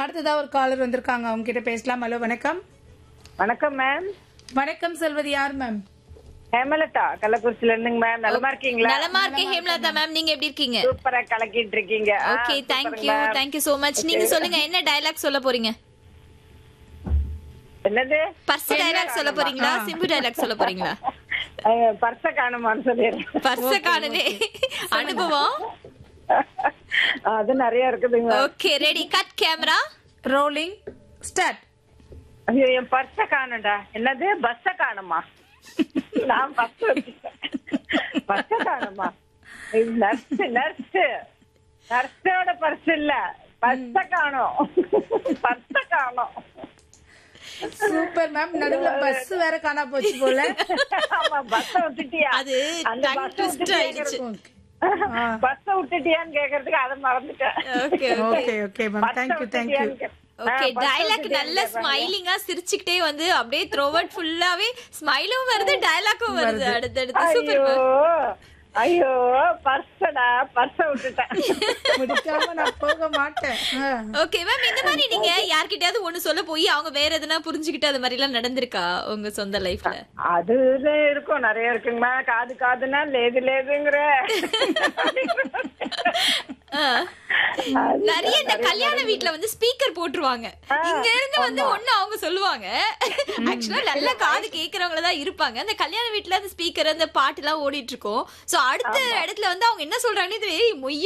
அடுத்ததா ஒரு காலர் வந்திருக்காங்க அவங்க கிட்ட பேசலாம் ஹலோ வணக்கம் வணக்கம் மேம் வணக்கம் செல்வது யார் மேம் ஹேமலதா கள்ளக்குறிச்சில இருந்துங்க மேம் நலமா இருக்கீங்களா நலமா இருக்கேன் ஹேம்லதா மேம் நீங்க எப்படி இருக்கீங்க சூப்பரா கலக்கிட்டு இருக்கீங்க ஆ, ஓகே சூப்பருங்க thank you ma'am. Thank you so much நீங்க சொல்லுங்க என்ன டயலாக் சொல்ல போறீங்க என்னது பர்ஸ் டயலாக் சொல்ல போறீங்களா சிம்பு டயலாக் சொல்ல போறீங்களா பர்ச காணுமான்னு சொல்லிடுறேன் பர்ஸ காணவே அனுபவம் அது நிறைய இருக்குதுங்க okay ready cut camera rolling start ஐயோ என் பர்ச காணும்டா என்னது பஸ்ஸ காணுமா நான் பஸ் பஸ்ஸ காணுமா நர்ஸ் நர்ஸ் நர்ஸோட பர்ஸ் இல்ல பஸ்ஸ காணும் பர்ஸ காணும் சூப்பர் மேம் நடுவுல பஸ் வேற காணா போச்சு போல ஆமா பஸ்ஸ விட்டுட்டியா அது அந்த tongue பஸ்ஸ twist ஆயிடுச்சு பஸ்ஸ விட்டுட்டியான்னு கேக்குறதுக்கு அதை மறந்துட்டேன் ஓகே ஓகே ஓகே மேம் பஸ்ஸ தேங்க்யூ தேங்க்யூ விட்டுட்டியான்னு கே- ஓகே ஆ, பஸ்ஸ டயலாக் விட்டுட்டியான்னு நல்ல கேட்பாங்க. ஸ்மைலிங்கா சிரிச்சுக்கிட்டே வந்து அப்படியே த்ரோவர்ட் ஃபுல்லாவே ஸ்மைலும் வருது டயலாக்கும் வருது அடுத்தடுத்து ஐயோ சூப்பர் ஐயோ பர்ஸடா பர்ஸ விட்டுட்டேன் முடிக்காம நான் போக மாட்டேன் ஆ. ஓகே மேம் இந்த மாதிரி நீங்க யார்கிட்டயாவது ஒண்ணு சொல்ல போய் அவங்க வேற எதுனா புரிஞ்சுக்கிட்டு அது மாதிரி எல்லாம் நடந்திருக்கா உங்க சொந்த லைஃப்ல அது இருக்கும் நிறைய இருக்குங்கம்மா காது காதுனா லேது லேதுங்கிற நிறைய இந்த கல்யாண வீட்ல வந்து ஸ்பீக்கர் போட்டுருவாங்க இங்க இருந்து வந்து ஒண்ணு அவங்க சொல்லுவாங்க ஆக்சுவலா நல்ல காது கேக்குறவங்க தான் இருப்பாங்க அந்த கல்யாண வீட்ல அந்த ஸ்பீக்கர் அந்த பாட்டு எல்லாம் ஓடிட்டு இருக்கும் சோ அடுத்த இடத்துல வந்து அவங்க என்ன சொல்றாங்கன்னு இது மொய்